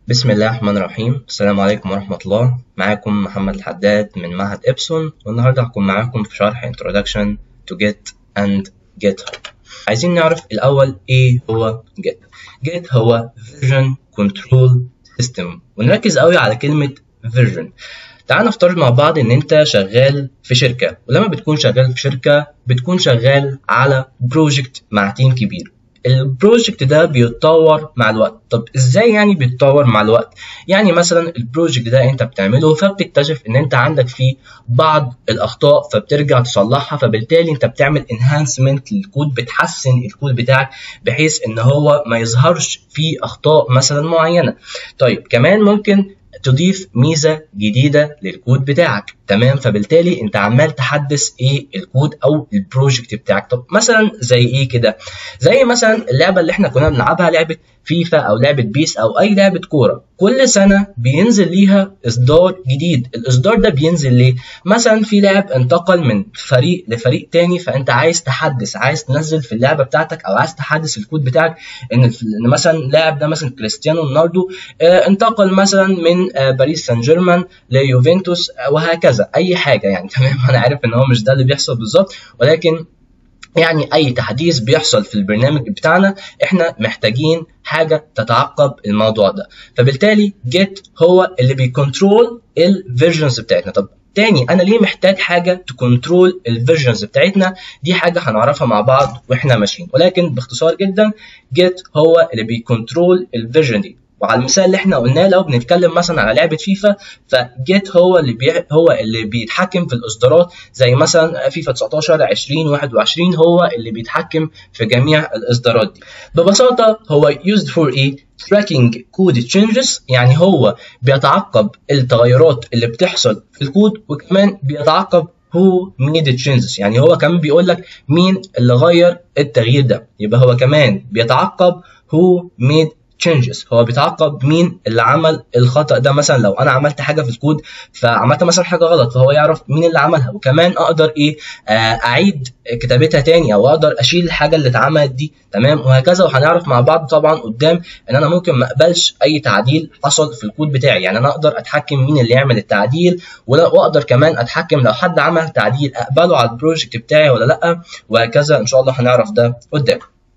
بسم الله الرحمن الرحيم السلام عليكم ورحمة الله معاكم محمد الحداد من معهد إبسون والنهاردة هكون معاكم في شرح Introduction to Git and GitHub عايزين نعرف الأول إيه هو Git Git هو Version Control System ونركز قوي على كلمة Version تعال نفترض مع بعض إن أنت شغال في شركة ولما بتكون شغال في شركة بتكون شغال على بروجكت مع تيم كبير البروجكت ده بيتطور مع الوقت طب ازاي يعني بيتطور مع الوقت يعني مثلا البروجكت ده انت بتعمله فبتكتشف ان انت عندك فيه بعض الاخطاء فبترجع تصلحها فبالتالي انت بتعمل انهانسمنت للكود بتحسن الكود بتاعك بحيث ان هو ما يظهرش فيه اخطاء مثلا معينه طيب كمان ممكن تضيف ميزه جديده للكود بتاعك تمام فبالتالي انت عمال تحدث ايه الكود او البروجكت بتاعك طب مثلا زي ايه كده زي مثلا اللعبه اللي احنا كنا بنلعبها لعبه فيفا او لعبه بيس او اي لعبه كوره كل سنه بينزل ليها اصدار جديد الاصدار ده بينزل ليه مثلا في لاعب انتقل من فريق لفريق تاني فانت عايز تحدث عايز تنزل في اللعبه بتاعتك او عايز تحدث الكود بتاعك ان ان مثلا اللاعب ده مثلا كريستيانو رونالدو اه انتقل مثلا من اه باريس سان جيرمان ليوفنتوس اه وهكذا اي حاجه يعني تمام انا عارف ان هو مش ده اللي بيحصل بالظبط ولكن يعني اي تحديث بيحصل في البرنامج بتاعنا احنا محتاجين حاجه تتعقب الموضوع ده فبالتالي جيت هو اللي بيكنترول الفيرجنز بتاعتنا طب تاني انا ليه محتاج حاجه تكنترول الفيرجنز بتاعتنا دي حاجه هنعرفها مع بعض واحنا ماشيين ولكن باختصار جدا جيت هو اللي بيكنترول الفيرجن دي وعلى المثال اللي احنا قلناه لو بنتكلم مثلا على لعبه فيفا فجيت هو اللي بي هو اللي بيتحكم في الاصدارات زي مثلا فيفا 19 20 21 هو اللي بيتحكم في جميع الاصدارات دي ببساطه هو used for ايه tracking code changes يعني هو بيتعقب التغيرات اللي بتحصل في الكود وكمان بيتعقب who made the changes يعني هو كمان بيقول لك مين اللي غير التغيير ده يبقى هو كمان بيتعقب who made changes هو بيتعقب مين اللي عمل الخطا ده مثلا لو انا عملت حاجه في الكود فعملت مثلا حاجه غلط فهو يعرف مين اللي عملها وكمان اقدر ايه آه اعيد كتابتها تاني او اقدر اشيل الحاجه اللي اتعملت دي تمام وهكذا وهنعرف مع بعض طبعا قدام ان انا ممكن ما اقبلش اي تعديل حصل في الكود بتاعي يعني انا اقدر اتحكم مين اللي يعمل التعديل واقدر كمان اتحكم لو حد عمل تعديل اقبله على البروجكت بتاعي ولا لا وهكذا ان شاء الله هنعرف ده قدام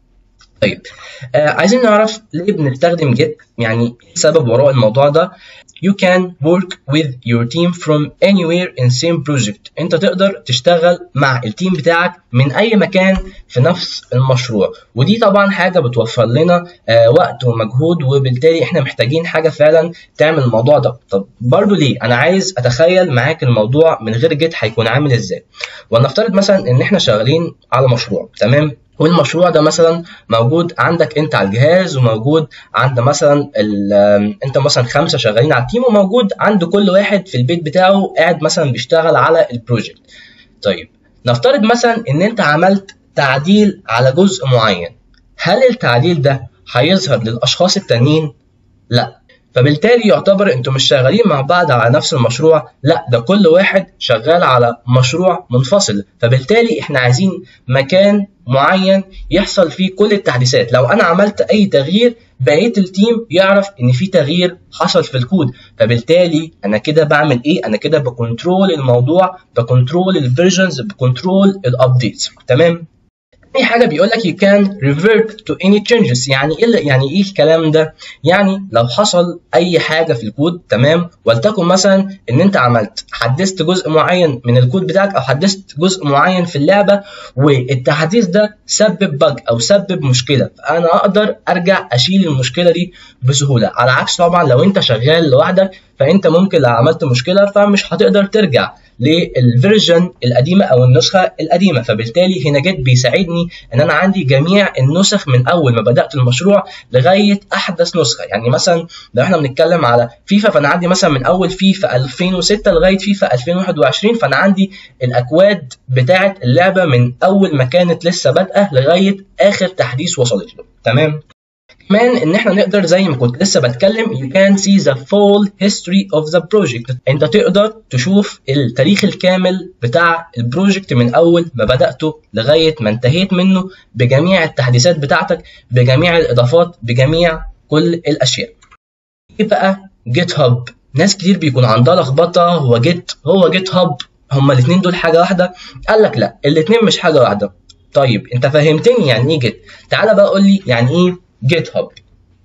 طيب آه عايزين نعرف ليه بنستخدم جيت يعني ايه السبب وراء الموضوع ده you can work with your team from anywhere in same project انت تقدر تشتغل مع التيم بتاعك من اي مكان في نفس المشروع ودي طبعا حاجه بتوفر لنا آه وقت ومجهود وبالتالي احنا محتاجين حاجه فعلا تعمل الموضوع ده طب برضو ليه انا عايز اتخيل معاك الموضوع من غير جيت هيكون عامل ازاي ولنفترض مثلا ان احنا شغالين على مشروع تمام والمشروع ده مثلا موجود عندك انت على الجهاز وموجود عند مثلا انت مثلا خمسه شغالين على التيم وموجود عند كل واحد في البيت بتاعه قاعد مثلا بيشتغل على البروجكت طيب نفترض مثلا ان انت عملت تعديل على جزء معين هل التعديل ده هيظهر للاشخاص التانيين لا فبالتالي يعتبر انتوا مش شغالين مع بعض على نفس المشروع لا ده كل واحد شغال على مشروع منفصل فبالتالي احنا عايزين مكان معين يحصل فيه كل التحديثات لو انا عملت اي تغيير بقيه التيم يعرف ان في تغيير حصل في الكود فبالتالي انا كده بعمل ايه انا كده بكنترول الموضوع بكنترول الفيرجنز بكنترول الابديتس تمام تاني حاجة بيقول لك you can revert to any changes يعني ايه يعني ايه الكلام ده؟ يعني لو حصل أي حاجة في الكود تمام ولتكن مثلا إن أنت عملت حدثت جزء معين من الكود بتاعك أو حدثت جزء معين في اللعبة والتحديث ده سبب بج أو سبب مشكلة فأنا أقدر أرجع أشيل المشكلة دي بسهولة على عكس طبعا لو أنت شغال لوحدك فأنت ممكن لو عملت مشكلة فمش هتقدر ترجع للفيرجن القديمه او النسخه القديمه فبالتالي هنا جيت بيساعدني ان انا عندي جميع النسخ من اول ما بدات المشروع لغايه احدث نسخه يعني مثلا لو احنا بنتكلم على فيفا فانا عندي مثلا من اول فيفا 2006 لغايه فيفا 2021 فانا عندي الاكواد بتاعه اللعبه من اول ما كانت لسه بادئه لغايه اخر تحديث وصلت له تمام كمان ان احنا نقدر زي ما كنت لسه بتكلم you can see the full history of the project انت تقدر تشوف التاريخ الكامل بتاع البروجكت من اول ما بدأته لغاية ما انتهيت منه بجميع التحديثات بتاعتك بجميع الاضافات بجميع كل الاشياء ايه بقى جيت هاب ناس كتير بيكون عندها لخبطه هو جيت هو جيت هاب هما الاثنين دول حاجه واحده قال لك لا الاثنين مش حاجه واحده طيب انت فهمتني يعني ايه جيت تعالى بقى قول لي يعني ايه جيت هاب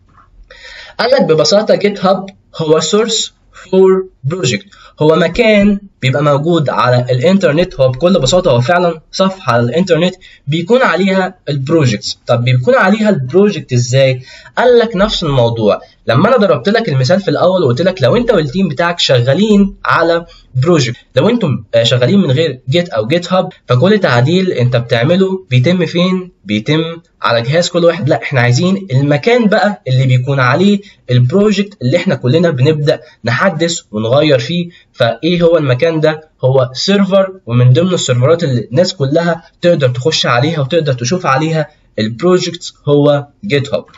قال لك ببساطه جيت هاب هو سورس فور بروجكت هو مكان بيبقى موجود على الانترنت هو بكل بساطه هو فعلا صفحه على الانترنت بيكون عليها البروجكتس طب بيكون عليها البروجكت ازاي قال لك نفس الموضوع لما انا ضربت لك المثال في الاول وقلت لك لو انت والتيم بتاعك شغالين على بروجكت لو انتم شغالين من غير جيت او جيت هاب فكل تعديل انت بتعمله بيتم فين بيتم على جهاز كل واحد لا احنا عايزين المكان بقى اللي بيكون عليه البروجكت اللي احنا كلنا بنبدا نحدث ونغير فيه فايه هو المكان ده هو سيرفر ومن ضمن السيرفرات اللي الناس كلها تقدر تخش عليها وتقدر تشوف عليها البروجكت هو جيت هاب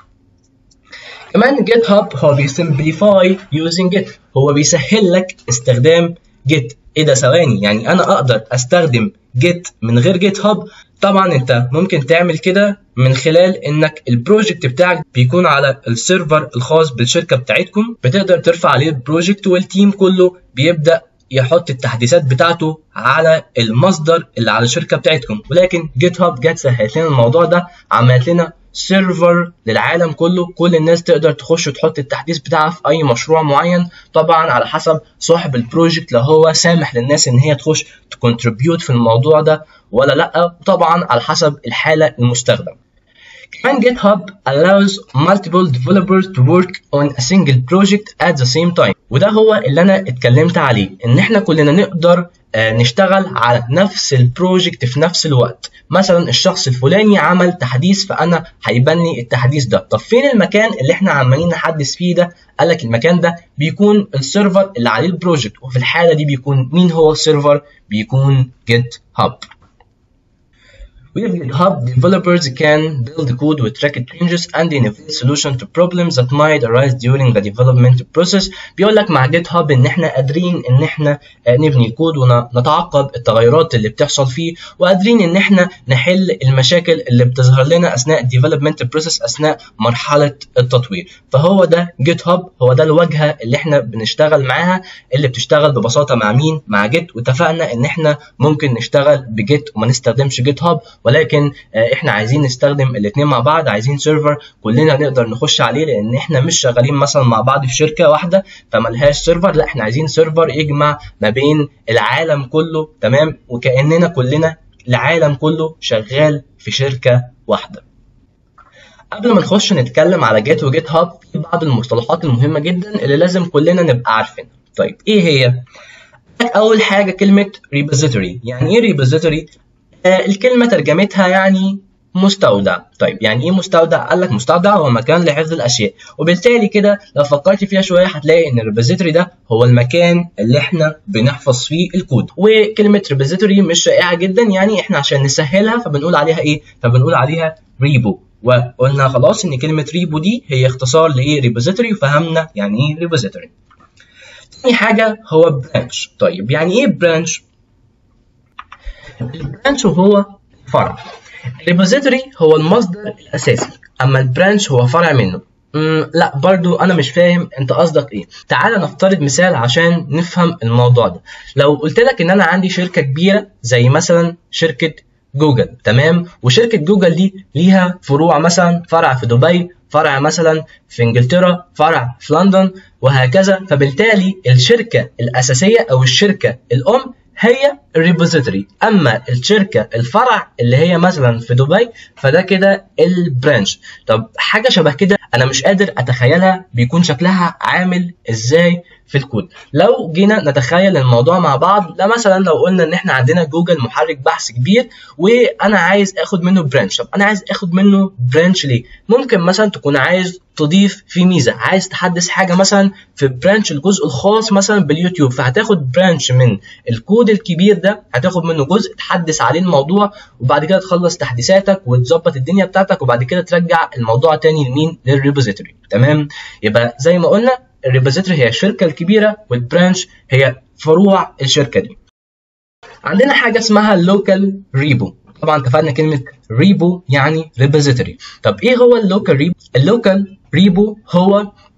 كمان جيت هاب هو بيسمبليفاي يوزنج جيت هو بيسهل لك استخدام جيت ايه ده ثواني يعني انا اقدر استخدم جيت من غير جيت هاب طبعا انت ممكن تعمل كده من خلال انك البروجكت بتاعك بيكون على السيرفر الخاص بالشركه بتاعتكم بتقدر ترفع عليه البروجكت والتيم كله بيبدا يحط التحديثات بتاعته على المصدر اللي على الشركه بتاعتكم ولكن جيت هاب جت سهلت لنا الموضوع ده عملت لنا سيرفر للعالم كله كل الناس تقدر تخش وتحط التحديث بتاعها في اي مشروع معين طبعا على حسب صاحب البروجكت لو هو سامح للناس ان هي تخش تكونتريبيوت في الموضوع ده ولا لا طبعا على حسب الحاله المستخدم كمان GitHub allows multiple developers to work on a single project at the same time وده هو اللي انا اتكلمت عليه ان احنا كلنا نقدر نشتغل على نفس البروجكت في نفس الوقت مثلا الشخص الفلاني عمل تحديث فانا هيبان لي التحديث ده طب فين المكان اللي احنا عمالين نحدث فيه ده قال لك المكان ده بيكون السيرفر اللي عليه البروجكت وفي الحاله دي بيكون مين هو السيرفر بيكون جيت هاب With GitHub, developers can build code with tracked changes and innovate solutions to problems that might arise during the development process. بيقول لك مع GitHub ان احنا قادرين ان احنا نبني الكود ونتعقب التغيرات اللي بتحصل فيه وقادرين ان احنا نحل المشاكل اللي بتظهر لنا اثناء الديفلوبمنت بروسيس اثناء مرحله التطوير. فهو ده GitHub هو ده الواجهه اللي احنا بنشتغل معاها اللي بتشتغل ببساطه مع مين؟ مع جيت واتفقنا ان احنا ممكن نشتغل بجيت وما نستخدمش جيت هاب ولكن احنا عايزين نستخدم الاثنين مع بعض عايزين سيرفر كلنا نقدر نخش عليه لان احنا مش شغالين مثلا مع بعض في شركه واحده فملهاش سيرفر لا احنا عايزين سيرفر يجمع ما بين العالم كله تمام وكاننا كلنا العالم كله شغال في شركه واحده قبل ما نخش نتكلم على جيت وجيت هاب في بعض المصطلحات المهمه جدا اللي لازم كلنا نبقى عارفينها طيب ايه هي اول حاجه كلمه ريبوزيتوري يعني ايه ريبوزيتوري آه الكلمه ترجمتها يعني مستودع طيب يعني ايه مستودع قال لك مستودع هو مكان لحفظ الاشياء وبالتالي كده لو فكرت فيها شويه هتلاقي ان الريبوزيتوري ده هو المكان اللي احنا بنحفظ فيه الكود وكلمه ريبوزيتوري مش شائعه جدا يعني احنا عشان نسهلها فبنقول عليها ايه فبنقول عليها ريبو وقلنا خلاص ان كلمه ريبو دي هي اختصار لايه ريبوزيتوري وفهمنا يعني ايه ريبوزيتوري تاني حاجه هو برانش طيب يعني ايه برانش البرانش هو فرع الريبوزيتوري هو المصدر الاساسي اما البرانش هو فرع منه مم لا برضو انا مش فاهم انت قصدك ايه تعال نفترض مثال عشان نفهم الموضوع ده لو قلت لك ان انا عندي شركه كبيره زي مثلا شركه جوجل تمام وشركه جوجل دي ليها فروع مثلا فرع في دبي فرع مثلا في انجلترا فرع في لندن وهكذا فبالتالي الشركه الاساسيه او الشركه الام هي الريبوزيتوري اما الشركه الفرع اللي هي مثلا في دبي فده كده البرانش طب حاجه شبه كده انا مش قادر اتخيلها بيكون شكلها عامل ازاي في الكود لو جينا نتخيل الموضوع مع بعض لا مثلا لو قلنا ان احنا عندنا جوجل محرك بحث كبير وانا عايز اخد منه برانش طب انا عايز اخد منه برانش ليه ممكن مثلا تكون عايز تضيف فيه ميزه عايز تحدث حاجه مثلا في برانش الجزء الخاص مثلا باليوتيوب فهتاخد برانش من الكود الكبير ده هتاخد منه جزء تحدث عليه الموضوع وبعد كده تخلص تحديثاتك وتظبط الدنيا بتاعتك وبعد كده ترجع الموضوع تاني لمين للريبوزيتوري تمام يبقى زي ما قلنا الريبوزيتوري هي الشركه الكبيره والبرانش هي فروع الشركه دي عندنا حاجه اسمها اللوكال ريبو طبعا اتفقنا كلمه ريبو يعني ريبوزيتوري طب ايه هو اللوكال ريبو اللوكال ريبو هو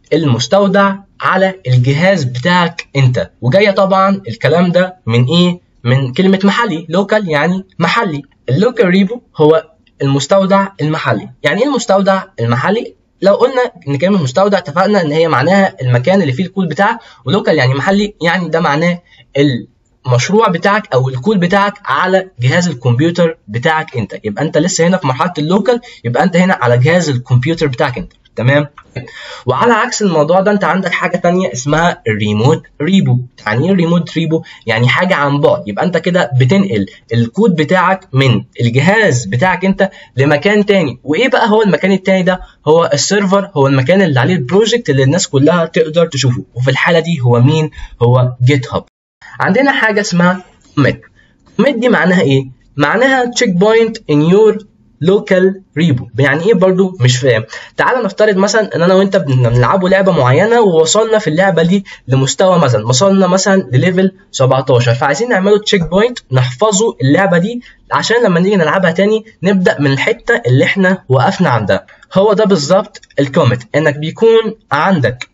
المستودع على الجهاز بتاعك انت وجايه طبعا الكلام ده من ايه من كلمه محلي لوكال يعني محلي اللوكال ريبو هو المستودع المحلي يعني ايه المستودع المحلي لو قلنا ان كلمه مستودع اتفقنا ان هي معناها المكان اللي فيه الكود بتاعك ولوكال يعني محلي يعني ده معناه المشروع بتاعك او الكود بتاعك على جهاز الكمبيوتر بتاعك انت يبقى انت لسه هنا في مرحله اللوكال يبقى انت هنا على جهاز الكمبيوتر بتاعك انت تمام وعلى عكس الموضوع ده انت عندك حاجه تانية اسمها الريموت ريبو يعني ايه الريموت ريبو يعني حاجه عن بعد يبقى انت كده بتنقل الكود بتاعك من الجهاز بتاعك انت لمكان تاني وايه بقى هو المكان التاني ده هو السيرفر هو المكان اللي عليه البروجكت اللي الناس كلها تقدر تشوفه وفي الحاله دي هو مين هو جيت هاب عندنا حاجه اسمها commit commit دي معناها ايه معناها check point in your لوكال ريبو يعني ايه برضو مش فاهم تعال نفترض مثلا ان انا وانت بنلعبوا لعبه معينه ووصلنا في اللعبه دي لمستوى مثلا وصلنا مثلا لليفل 17 فعايزين نعمله تشيك بوينت نحفظه اللعبه دي عشان لما نيجي نلعبها تاني نبدا من الحته اللي احنا وقفنا عندها هو ده بالظبط الكوميت انك بيكون عندك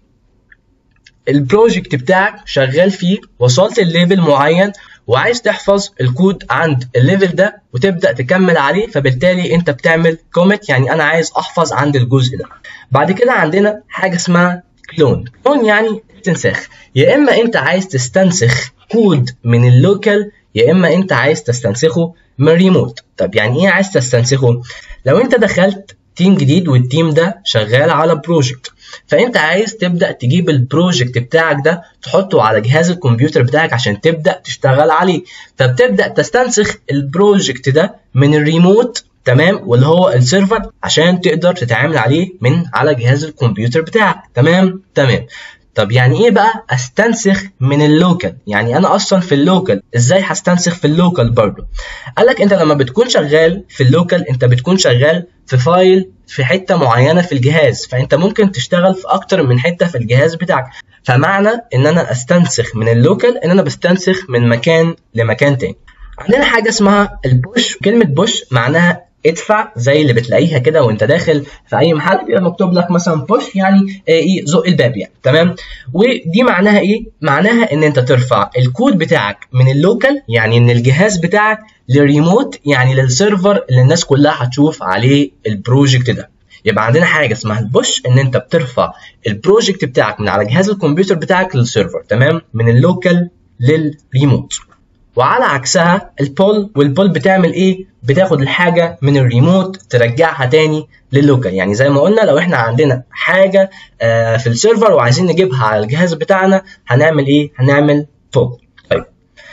البروجكت بتاعك شغال فيه وصلت الليفل معين وعايز تحفظ الكود عند الليفل ده وتبدا تكمل عليه فبالتالي انت بتعمل كوميت يعني انا عايز احفظ عند الجزء ده بعد كده عندنا حاجه اسمها كلون كلون يعني استنساخ يا اما انت عايز تستنسخ كود من اللوكال يا اما انت عايز تستنسخه من ريموت طب يعني ايه عايز تستنسخه لو انت دخلت تيم جديد والتيم ده شغال على بروجكت فانت عايز تبدا تجيب البروجكت بتاعك ده تحطه على جهاز الكمبيوتر بتاعك عشان تبدا تشتغل عليه فبتبدا تستنسخ البروجكت ده من الريموت تمام واللي هو السيرفر عشان تقدر تتعامل عليه من على جهاز الكمبيوتر بتاعك تمام تمام طب يعني ايه بقى استنسخ من اللوكال يعني انا اصلا في اللوكال ازاي هستنسخ في اللوكال برضه قال لك انت لما بتكون شغال في اللوكال انت بتكون شغال في فايل في حته معينه في الجهاز فانت ممكن تشتغل في اكتر من حته في الجهاز بتاعك فمعنى ان انا استنسخ من اللوكال ان انا بستنسخ من مكان لمكان تاني عندنا حاجه اسمها البوش كلمه بوش معناها ادفع زي اللي بتلاقيها كده وانت داخل في اي محل بيبقى مكتوب لك مثلا بوش يعني ايه زق الباب يعني تمام ودي معناها ايه معناها ان انت ترفع الكود بتاعك من اللوكال يعني من الجهاز بتاعك للريموت يعني للسيرفر اللي الناس كلها هتشوف عليه البروجكت ده يبقى عندنا حاجه اسمها البوش ان انت بترفع البروجكت بتاعك من على جهاز الكمبيوتر بتاعك للسيرفر تمام من اللوكال للريموت وعلى عكسها البول والبول بتعمل ايه بتاخد الحاجه من الريموت ترجعها تاني لللوكال يعني زي ما قلنا لو احنا عندنا حاجه آه في السيرفر وعايزين نجيبها على الجهاز بتاعنا هنعمل ايه هنعمل بول طيب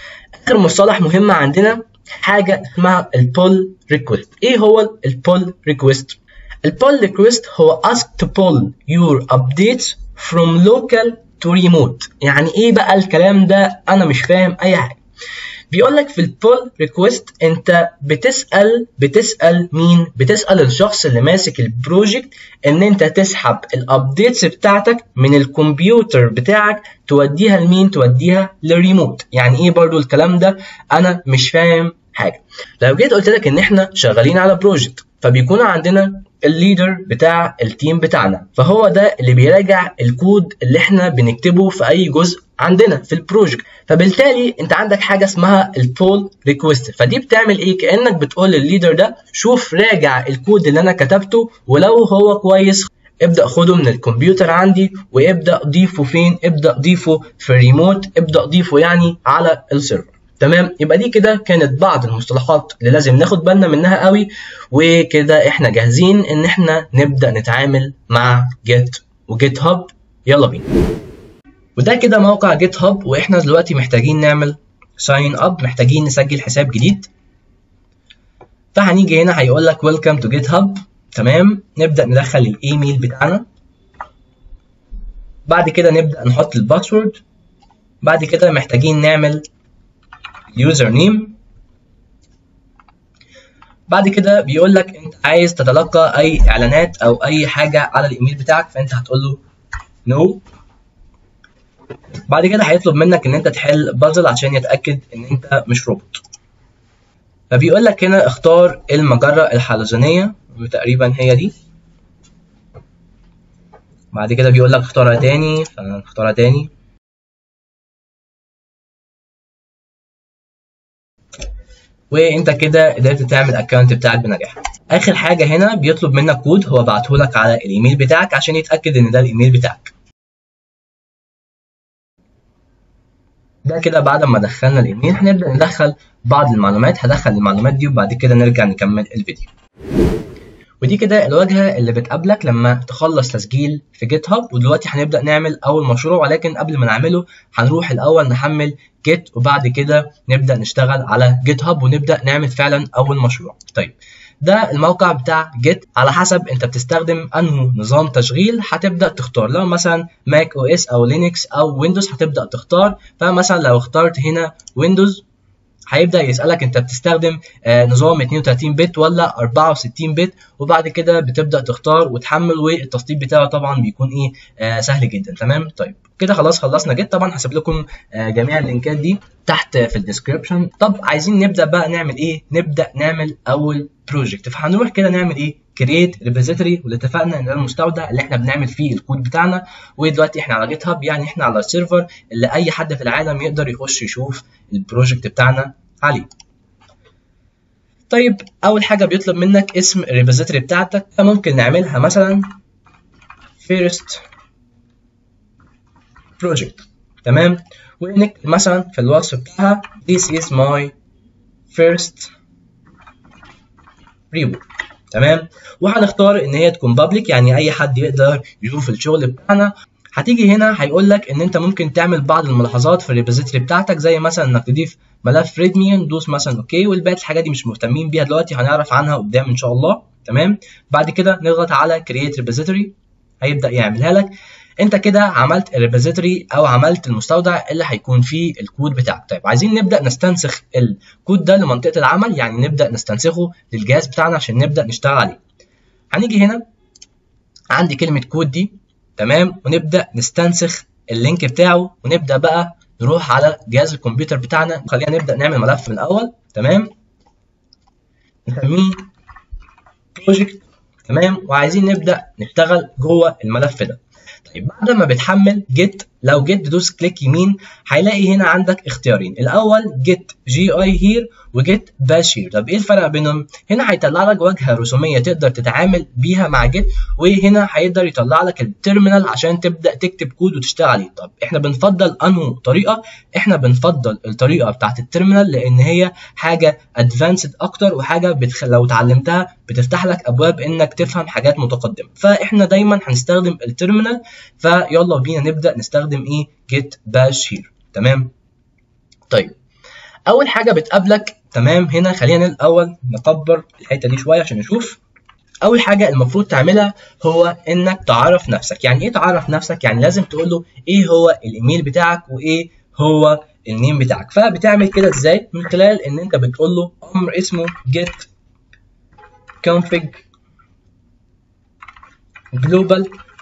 اخر مصطلح مهم عندنا حاجه اسمها البول ريكوست ايه هو البول ريكوست البول ريكوست هو ask to pull your updates from local to remote يعني ايه بقى الكلام ده انا مش فاهم اي حاجه بيقول لك في البول ريكوست انت بتسال بتسال مين بتسال الشخص اللي ماسك البروجكت ان انت تسحب الابديتس بتاعتك من الكمبيوتر بتاعك توديها لمين توديها للريموت يعني ايه برضو الكلام ده انا مش فاهم حاجه لو جيت قلت لك ان احنا شغالين على بروجكت فبيكون عندنا الليدر بتاع التيم بتاعنا فهو ده اللي بيراجع الكود اللي احنا بنكتبه في اي جزء عندنا في البروجكت فبالتالي انت عندك حاجه اسمها البول ريكوست فدي بتعمل ايه كانك بتقول للليدر ده شوف راجع الكود اللي انا كتبته ولو هو كويس ابدا خده من الكمبيوتر عندي وابدا ضيفه فين ابدا ضيفه في الريموت ابدا ضيفه يعني على السيرفر تمام يبقى دي كده كانت بعض المصطلحات اللي لازم ناخد بالنا منها قوي وكده احنا جاهزين ان احنا نبدا نتعامل مع جيت وجيت هاب يلا بينا وده كده موقع جيت هاب واحنا دلوقتي محتاجين نعمل ساين اب محتاجين نسجل حساب جديد فهنيجي هنا هيقول لك ويلكم تو جيت هاب تمام نبدا ندخل الايميل بتاعنا بعد كده نبدا نحط الباسورد بعد كده محتاجين نعمل يوزر نيم بعد كده بيقول لك انت عايز تتلقى اي اعلانات او اي حاجه على الايميل بتاعك فانت هتقول له نو no. بعد كده هيطلب منك ان انت تحل بازل عشان يتاكد ان انت مش روبوت فبيقول لك هنا اختار المجره الحلزونيه وتقريبا هي دي بعد كده بيقول لك اختارها تاني فنختارها تاني وانت كده قدرت تعمل الاكونت بتاعك بنجاح اخر حاجه هنا بيطلب منك كود هو بعته لك على الايميل بتاعك عشان يتاكد ان ده الايميل بتاعك ده كده بعد ما دخلنا الايميل هنبدا ندخل بعض المعلومات هدخل المعلومات دي وبعد كده نرجع نكمل الفيديو ودي كده الواجهه اللي بتقابلك لما تخلص تسجيل في جيت هاب ودلوقتي هنبدا نعمل اول مشروع ولكن قبل ما نعمله هنروح الاول نحمل جيت وبعد كده نبدا نشتغل على جيت هاب ونبدا نعمل فعلا اول مشروع طيب ده الموقع بتاع جيت على حسب انت بتستخدم انه نظام تشغيل هتبدا تختار لو مثلا ماك او اس او لينكس او ويندوز هتبدا تختار فمثلا لو اخترت هنا ويندوز هيبدا يسالك انت بتستخدم آه نظام 32 بت ولا 64 بت وبعد كده بتبدا تختار وتحمل والتسطيب بتاعه طبعا بيكون ايه آه سهل جدا تمام طيب كده خلاص خلصنا جيت طبعا هسيب لكم آه جميع اللينكات دي تحت في الديسكربشن طب عايزين نبدا بقى نعمل ايه نبدا نعمل اول بروجكت فهنروح كده نعمل ايه كرييت ريبوزيتوري واللي اتفقنا ان ده المستودع اللي احنا بنعمل فيه الكود بتاعنا ودلوقتي احنا على جيت هاب يعني احنا على السيرفر اللي اي حد في العالم يقدر يخش يشوف البروجكت بتاعنا عليه طيب اول حاجه بيطلب منك اسم الريبوزيتوري بتاعتك فممكن نعملها مثلا first project تمام ونكتب مثلا في الوصف بتاعها this is my first repo تمام وهنختار ان هي تكون public يعني اي حد يقدر يشوف الشغل بتاعنا هتيجي هنا هيقول لك ان انت ممكن تعمل بعض الملاحظات في الريبوزيتوري بتاعتك زي مثلا انك تضيف ملف ريدمي ندوس مثلا اوكي والباقي الحاجات دي مش مهتمين بيها دلوقتي هنعرف عنها قدام ان شاء الله تمام بعد كده نضغط على كرييت ريبوزيتوري هيبدا يعملها لك انت كده عملت الريبوزيتوري او عملت المستودع اللي هيكون فيه الكود بتاعك طيب عايزين نبدا نستنسخ الكود ده لمنطقه العمل يعني نبدا نستنسخه للجهاز بتاعنا عشان نبدا نشتغل عليه هنيجي هنا عندي كلمه كود دي تمام ونبدا نستنسخ اللينك بتاعه ونبدا بقى نروح على جهاز الكمبيوتر بتاعنا خلينا نبدا نعمل ملف من الاول تمام نسميه بروجكت تمام وعايزين نبدا نشتغل جوه الملف ده طيب بعد ما بتحمل جيت لو جيت تدوس كليك يمين هيلاقي هنا عندك اختيارين الاول جيت جي اي هير وجيت باش هير طب ايه الفرق بينهم هنا هيطلع لك واجهه رسوميه تقدر تتعامل بيها مع جيت وهنا هيقدر يطلع لك التيرمينال عشان تبدا تكتب كود وتشتغل عليه طب احنا بنفضل انه طريقه احنا بنفضل الطريقه بتاعت التيرمينال لان هي حاجه ادفانسد اكتر وحاجه بتخ... لو اتعلمتها بتفتح لك ابواب انك تفهم حاجات متقدمه فاحنا دايما هنستخدم التيرمينال فيلا بينا نبدا نستخدم ايه جيت باش هير تمام طيب اول حاجه بتقابلك تمام هنا خلينا الاول نكبر الحته دي شويه عشان نشوف اول حاجه المفروض تعملها هو انك تعرف نفسك يعني ايه تعرف نفسك يعني لازم تقول له ايه هو الايميل بتاعك وايه هو النيم بتاعك فبتعمل كده ازاي من خلال ان انت بتقول له امر اسمه get config global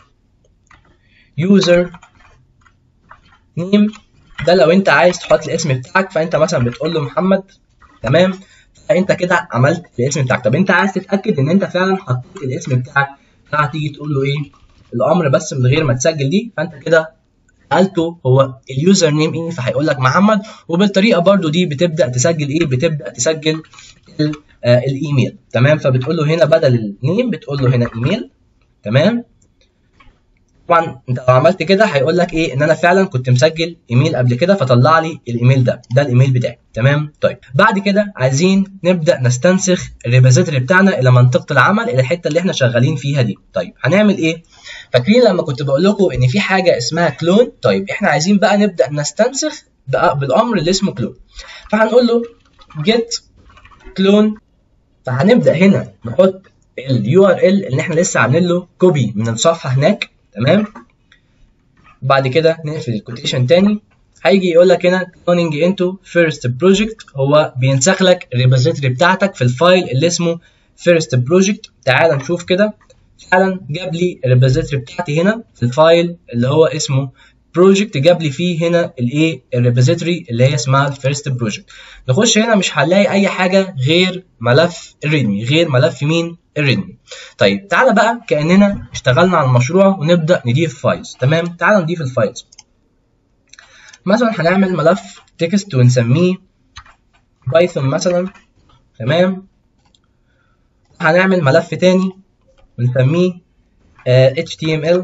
user name ده لو انت عايز تحط الاسم بتاعك فانت مثلا بتقول له محمد تمام فانت كده عملت الاسم بتاعك طب انت عايز تتاكد ان انت فعلا حطيت الاسم بتاعك فهتيجي تقول له ايه الامر بس من غير ما تسجل دي فانت كده سالته هو اليوزر نيم ايه فهيقول لك محمد وبالطريقه برضو دي بتبدا تسجل ايه بتبدا تسجل آه الايميل تمام فبتقول له هنا بدل النيم بتقول له هنا ايميل تمام طبعا انت لو عملت كده هيقول لك ايه ان انا فعلا كنت مسجل ايميل قبل كده فطلع لي الايميل ده ده الايميل بتاعي تمام طيب بعد كده عايزين نبدا نستنسخ الريبوزيتوري بتاعنا الى منطقه العمل الى الحته اللي احنا شغالين فيها دي طيب هنعمل ايه فاكرين لما كنت بقول لكم ان في حاجه اسمها كلون طيب احنا عايزين بقى نبدا نستنسخ بقى بالامر اللي اسمه كلون فهنقول له get clone فهنبدا هنا نحط اليو ار ال اللي احنا لسه عاملين له كوبي من الصفحه هناك تمام بعد كده نقفل الكوتيشن تاني هيجي يقول لك هنا cloning into first project هو بينسخ لك الريبوزيتوري بتاعتك في الفايل اللي اسمه first project تعال نشوف كده فعلا جاب لي الريبوزيتوري بتاعتي هنا في الفايل اللي هو اسمه بروجكت جاب لي فيه هنا الايه الريبوزيتوري اللي هي اسمها الفيرست بروجكت نخش هنا مش هنلاقي اي حاجه غير ملف الريدمي غير ملف مين الريدمي طيب تعالى بقى كاننا اشتغلنا على المشروع ونبدا نضيف فايلز تمام تعالى نضيف الفايلز مثلا هنعمل ملف تكست ونسميه بايثون مثلا تمام هنعمل ملف تاني ونسميه uh, HTML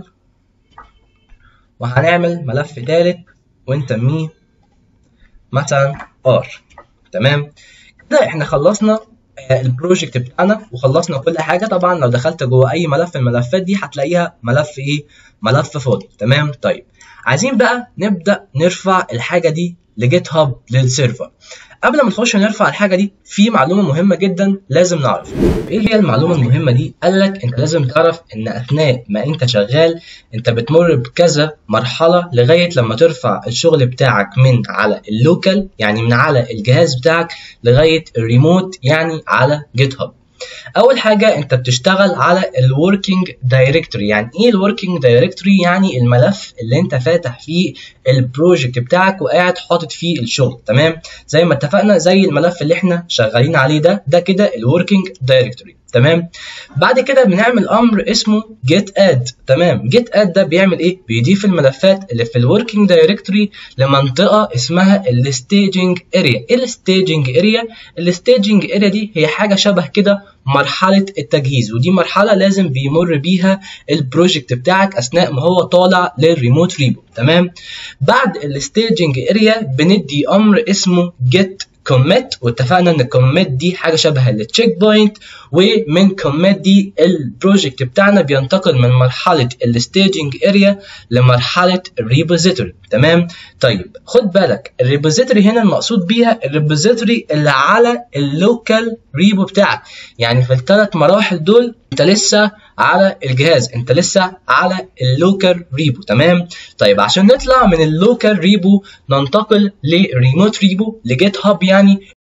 وهنعمل ملف تالت ونسميه مثلا R تمام كده احنا خلصنا البروجكت بتاعنا وخلصنا كل حاجه طبعا لو دخلت جوه اي ملف من الملفات دي هتلاقيها ملف ايه ملف فاضي تمام طيب عايزين بقى نبدا نرفع الحاجه دي لجيت هاب للسيرفر قبل ما نخش نرفع الحاجه دي في معلومه مهمه جدا لازم نعرف ايه هي المعلومه المهمه دي قال لك انت لازم تعرف ان اثناء ما انت شغال انت بتمر بكذا مرحله لغايه لما ترفع الشغل بتاعك من على اللوكال يعني من على الجهاز بتاعك لغايه الريموت يعني على جيت هاب اول حاجه انت بتشتغل على الوركينج دايركتوري يعني ايه الوركينج دايركتوري يعني الملف اللي انت فاتح فيه البروجكت بتاعك وقاعد حاطط فيه الشغل تمام زي ما اتفقنا زي الملف اللي احنا شغالين عليه ده ده كده الوركينج دايركتوري تمام بعد كده بنعمل امر اسمه get add تمام get add ده بيعمل ايه بيضيف الملفات اللي في الوركينج دايركتوري لمنطقه اسمها الستaging اريا ايه الستaging اريا الستaging اريا دي هي حاجه شبه كده مرحله التجهيز ودي مرحله لازم بيمر بيها البروجكت بتاعك اثناء ما هو طالع للريموت ريبو تمام بعد الستaging اريا بندي امر اسمه get كوميت واتفقنا ان الكوميت دي حاجه شبه التشيك بوينت ومن كوميت دي البروجكت بتاعنا بينتقل من مرحله الستaging اريا لمرحله الريبوزيتوري تمام طيب خد بالك الريبوزيتوري هنا المقصود بيها الريبوزيتوري اللي على اللوكال ريبو بتاعك يعني في الثلاث مراحل دول انت لسه على الجهاز انت لسه على اللوكال ريبو تمام طيب عشان نطلع من اللوكال ريبو ننتقل للريموت ريبو لجيت هاب يعني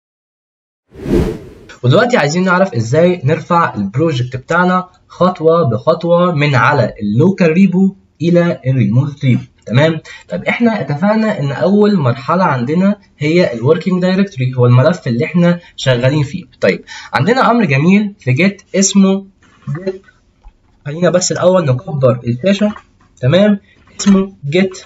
ودلوقتي عايزين نعرف ازاي نرفع البروجكت بتاعنا خطوه بخطوه من على اللوكال ريبو الى الريموت ريبو تمام طب احنا اتفقنا ان اول مرحله عندنا هي الوركينج دايركتوري هو الملف اللي احنا شغالين فيه طيب عندنا امر جميل في جيت اسمه جيت خلينا بس الاول نكبر الشاشه تمام اسمه جيت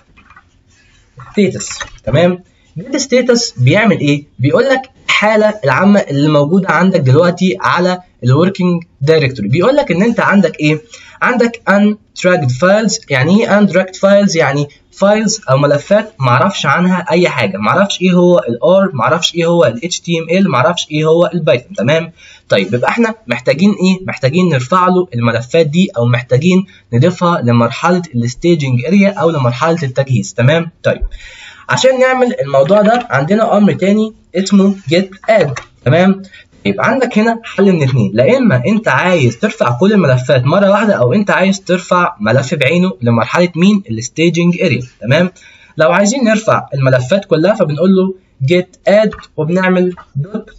ستيتس تمام جيت ستيتس بيعمل ايه بيقول لك الحاله العامه اللي موجوده عندك دلوقتي على الوركينج دايركتوري بيقول لك ان انت عندك ايه عندك untracked files يعني ايه untracked files يعني فايلز او ملفات معرفش عنها اي حاجه معرفش ايه هو الار معرفش ايه هو ال HTML معرفش ايه هو البايثون تمام طيب يبقى احنا محتاجين ايه محتاجين نرفع له الملفات دي او محتاجين نضيفها لمرحله الستaging اريا او لمرحله التجهيز تمام طيب عشان نعمل الموضوع ده عندنا امر تاني اسمه get add تمام يبقى عندك هنا حل من اتنين لا اما انت عايز ترفع كل الملفات مره واحده او انت عايز ترفع ملف بعينه لمرحله مين الستaging اريا تمام لو عايزين نرفع الملفات كلها فبنقول له get add وبنعمل دوت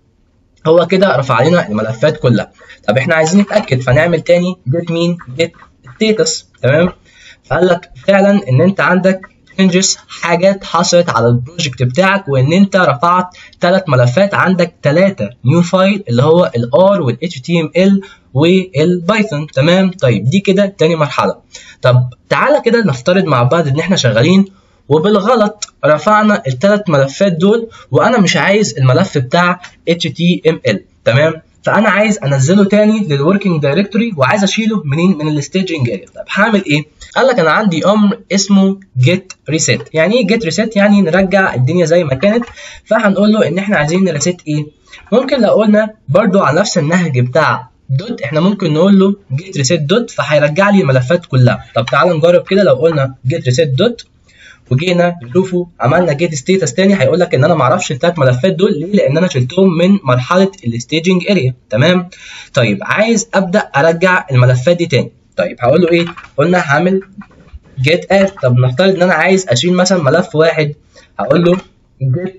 هو كده رفع لنا الملفات كلها طب احنا عايزين نتاكد فنعمل تاني get مين get status تمام فقال لك فعلا ان انت عندك تنجز حاجات حصلت على البروجكت بتاعك وان انت رفعت ثلاث ملفات عندك ثلاثه نيو فايل اللي هو الار والاتش تي ام ال والبايثون تمام طيب دي كده تاني مرحله طب تعالى كده نفترض مع بعض ان احنا شغالين وبالغلط رفعنا الثلاث ملفات دول وانا مش عايز الملف بتاع HTML تمام فانا عايز انزله تاني للوركينج دايركتوري وعايز اشيله منين من الستaging اريا طب هعمل ايه قال لك انا عندي امر اسمه get reset يعني ايه get reset يعني نرجع الدنيا زي ما كانت فهنقول له ان احنا عايزين نريست ايه ممكن لو قلنا برضو على نفس النهج بتاع دوت احنا ممكن نقول له get reset دوت فهيرجع لي الملفات كلها طب تعال نجرب كده لو قلنا get reset دوت وجينا نشوفه عملنا جيت ستيتس تاني هيقول لك ان انا ما اعرفش الثلاث ملفات دول ليه لان انا شلتهم من مرحله الستaging اريا تمام طيب عايز ابدا ارجع الملفات دي تاني طيب هقول له ايه قلنا هعمل جيت اد طب نفترض ان انا عايز اشيل مثلا ملف واحد هقول له جيت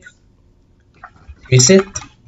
ريسيت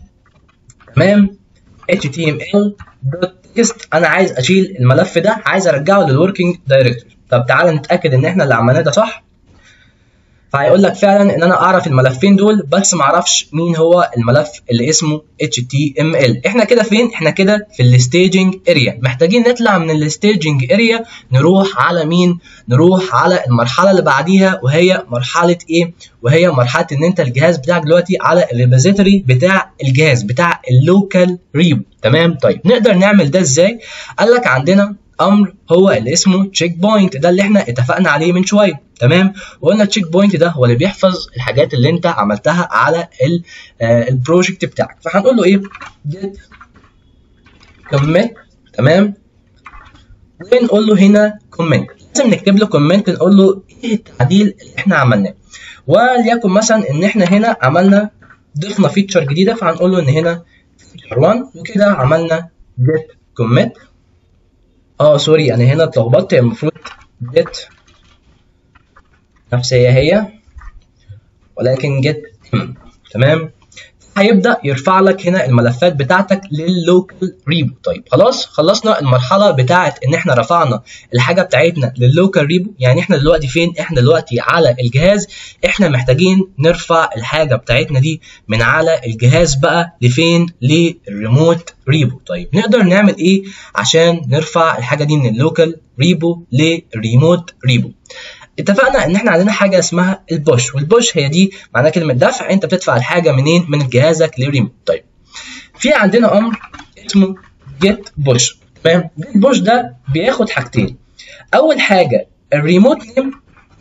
تمام html دوت تكست انا عايز اشيل الملف ده عايز ارجعه للوركينج دايركتوري طب تعالى نتاكد ان احنا اللي عملناه ده صح فهيقول لك فعلا ان انا اعرف الملفين دول بس ما اعرفش مين هو الملف اللي اسمه HTML احنا كده فين احنا كده في الستaging اريا محتاجين نطلع من الستaging اريا نروح على مين نروح على المرحله اللي بعديها وهي مرحله ايه وهي مرحله ان انت الجهاز بتاعك دلوقتي على الريبوزيتوري بتاع الجهاز بتاع اللوكال ريبو تمام طيب نقدر نعمل ده ازاي قال لك عندنا امر هو اللي اسمه تشيك بوينت ده اللي احنا اتفقنا عليه من شويه تمام وقلنا التشيك بوينت ده هو اللي بيحفظ الحاجات اللي انت عملتها على البروجكت بتاعك فهنقول له ايه get commit تمام ونقول له هنا كومنت لازم نكتب له كومنت نقول له ايه التعديل اللي احنا عملناه وليكن مثلا ان احنا هنا عملنا ضفنا فيتشر جديده فهنقول له ان هنا فيتشر 1 وكده عملنا get commit اه سوري انا هنا اتلخبطت هي المفروض get نفس هي هي ولكن get تمام هيبدا يرفع لك هنا الملفات بتاعتك لللوكال ريبو طيب خلاص خلصنا المرحله بتاعه ان احنا رفعنا الحاجه بتاعتنا لللوكال ريبو يعني احنا دلوقتي فين احنا دلوقتي على الجهاز احنا محتاجين نرفع الحاجه بتاعتنا دي من على الجهاز بقى لفين للريموت ريبو طيب نقدر نعمل ايه عشان نرفع الحاجه دي من اللوكال ريبو للريموت ريبو اتفقنا ان احنا عندنا حاجه اسمها البوش والبوش هي دي معناها كلمه دفع انت بتدفع الحاجه منين من جهازك لريموت طيب في عندنا امر اسمه جيت بوش تمام جيت بوش ده بياخد حاجتين اول حاجه الريموت نيم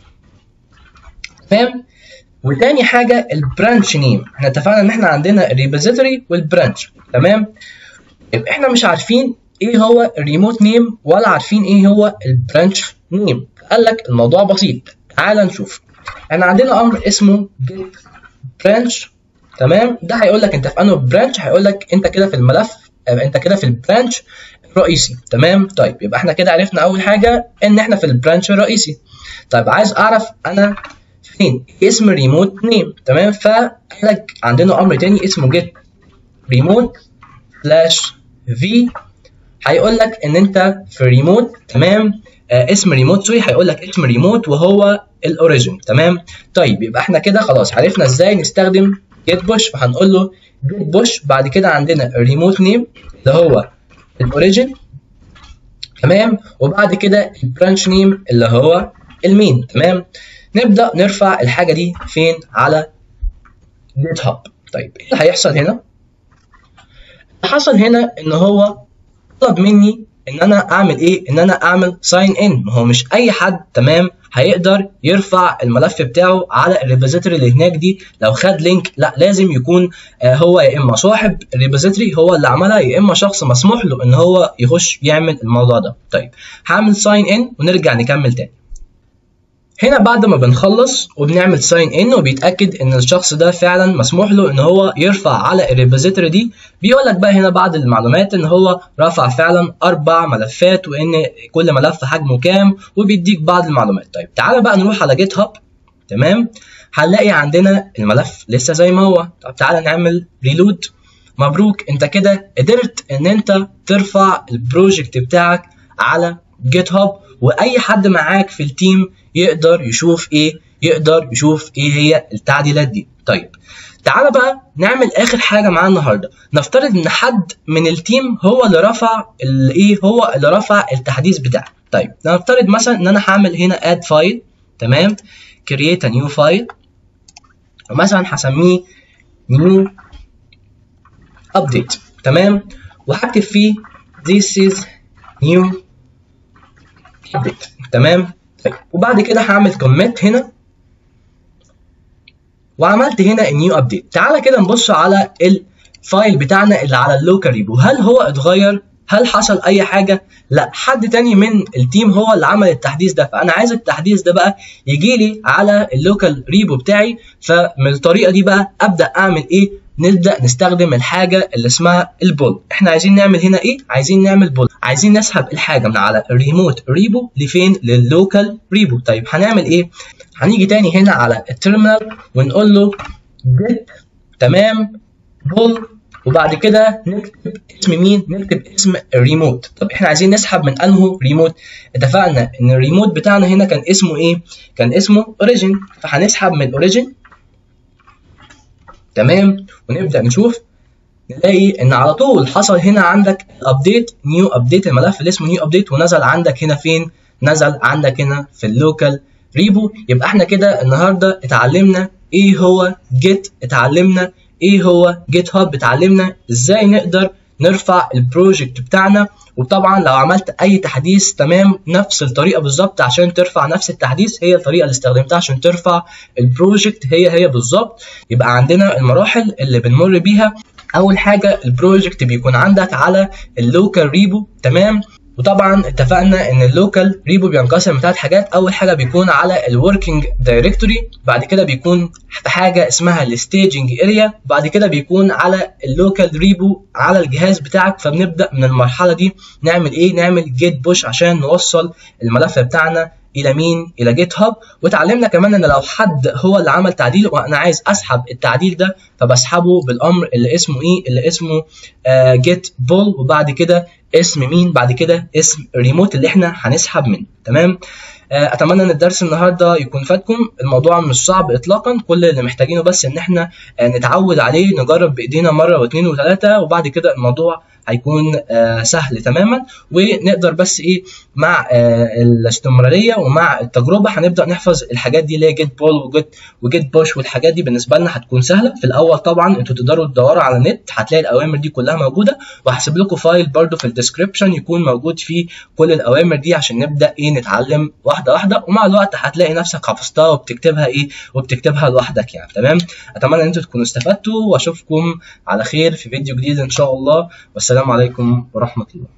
تمام وتاني حاجه البرانش نيم احنا اتفقنا ان احنا عندنا الريبوزيتوري والبرانش تمام طيب احنا مش عارفين ايه هو الريموت نيم ولا عارفين ايه هو البرانش نيم قال لك الموضوع بسيط تعال نشوف احنا عندنا امر اسمه get branch تمام ده هيقول لك انت في انه برانش هيقول لك انت كده في الملف انت كده في البرانش الرئيسي تمام طيب يبقى احنا كده عرفنا اول حاجه ان احنا في البرانش الرئيسي طيب عايز اعرف انا فين اسم ريموت نيم تمام فقال لك عندنا امر تاني اسمه get remote slash v هيقول لك ان انت في ريموت تمام آه اسم ريموت سوري هيقول لك اسم ريموت وهو الاوريجن تمام طيب يبقى احنا كده خلاص عرفنا ازاي نستخدم جيت بوش فهنقول له جيت بوش بعد كده عندنا الريموت نيم اللي هو الاوريجن تمام وبعد كده البرانش نيم اللي هو المين تمام نبدا نرفع الحاجه دي فين على جيت هاب طيب ايه اللي هيحصل هنا اللي حصل هنا ان هو طلب مني ان انا اعمل ايه ان انا اعمل ساين ان ما هو مش اي حد تمام هيقدر يرفع الملف بتاعه على الريبوزيتوري اللي هناك دي لو خد لينك لا لازم يكون آه هو يا اما صاحب الريبوزيتوري هو اللي عملها يا اما شخص مسموح له ان هو يخش يعمل الموضوع ده طيب هعمل ساين ان ونرجع نكمل تاني هنا بعد ما بنخلص وبنعمل ساين ان وبيتاكد ان الشخص ده فعلا مسموح له ان هو يرفع على الريبوزيتوري دي بيقول لك بقى هنا بعض المعلومات ان هو رفع فعلا اربع ملفات وان كل ملف حجمه كام وبيديك بعض المعلومات طيب تعالى بقى نروح على جيت هاب تمام هنلاقي عندنا الملف لسه زي ما هو طب تعالى نعمل ريلود مبروك انت كده قدرت ان انت ترفع البروجكت بتاعك على جيت هاب واي حد معاك في التيم يقدر يشوف ايه يقدر يشوف ايه هي التعديلات دي طيب تعالى بقى نعمل اخر حاجه معانا النهارده نفترض ان حد من التيم هو اللي رفع الايه هو اللي رفع التحديث بتاعه طيب نفترض مثلا ان انا هعمل هنا اد فايل تمام create a new file ومثلا هسميه new update تمام وهكتب فيه this is new update تمام طيب وبعد كده هعمل كومنت هنا وعملت هنا النيو ابديت تعالى كده نبص على الفايل بتاعنا اللي على اللوكال ريبو هل هو اتغير هل حصل اي حاجه لا حد تاني من التيم هو اللي عمل التحديث ده فانا عايز التحديث ده بقى يجي لي على اللوكال ريبو بتاعي فمن الطريقه دي بقى ابدا اعمل ايه نبدا نستخدم الحاجه اللي اسمها البول احنا عايزين نعمل هنا ايه عايزين نعمل بول عايزين نسحب الحاجه من على الريموت ريبو لفين لللوكال ريبو طيب هنعمل ايه هنيجي تاني هنا على التيرمينال ونقول له جيت تمام بول وبعد كده نكتب اسم مين نكتب اسم الريموت طب احنا عايزين نسحب من انه ريموت اتفقنا ان الريموت بتاعنا هنا كان اسمه ايه كان اسمه اوريجين فهنسحب من اوريجين تمام ونبدا نشوف نلاقي ان على طول حصل هنا عندك ابديت نيو ابديت الملف اللي اسمه نيو ابديت ونزل عندك هنا فين نزل عندك هنا في اللوكال ريبو يبقى احنا كده النهارده اتعلمنا ايه هو جيت اتعلمنا ايه هو جيت هاب اتعلمنا ازاي نقدر نرفع البروجكت بتاعنا وطبعا لو عملت اي تحديث تمام نفس الطريقه بالظبط عشان ترفع نفس التحديث هي الطريقه اللي استخدمتها عشان ترفع البروجكت هي هي بالظبط يبقى عندنا المراحل اللي بنمر بيها اول حاجه البروجكت بيكون عندك على اللوكال ريبو تمام وطبعا اتفقنا ان اللوكال ريبو بينقسم لثلاث حاجات اول حاجه بيكون على الوركينج دايركتوري بعد كده بيكون في حاجه اسمها الستaging اريا بعد كده بيكون على اللوكال ريبو على الجهاز بتاعك فبنبدا من المرحله دي نعمل ايه نعمل جيت بوش عشان نوصل الملف بتاعنا الى مين الى جيت هاب وتعلمنا كمان ان لو حد هو اللي عمل تعديل وانا عايز اسحب التعديل ده فبسحبه بالامر اللي اسمه ايه اللي اسمه جيت uh, بول وبعد كده اسم مين بعد كده اسم ريموت اللي احنا هنسحب منه تمام اتمنى ان الدرس النهارده يكون فاتكم الموضوع مش صعب اطلاقا كل اللي محتاجينه بس ان احنا نتعود عليه نجرب بايدينا مره واثنين وثلاثه وبعد كده الموضوع هيكون سهل تماما ونقدر بس ايه مع الاستمراريه ومع التجربه هنبدا نحفظ الحاجات دي اللي هي جيت بول وجيت وجيت بوش والحاجات دي بالنسبه لنا هتكون سهله في الاول طبعا انتوا تقدروا تدوروا على النت هتلاقي الاوامر دي كلها موجوده وهسيب لكم فايل برده في الديسكربشن يكون موجود فيه كل الاوامر دي عشان نبدا ايه نتعلم واحده واحده ومع الوقت هتلاقي نفسك حفظتها وبتكتبها ايه وبتكتبها لوحدك يعني تمام اتمنى ان انتوا تكونوا استفدتوا واشوفكم على خير في فيديو جديد ان شاء الله والسلام عليكم ورحمه الله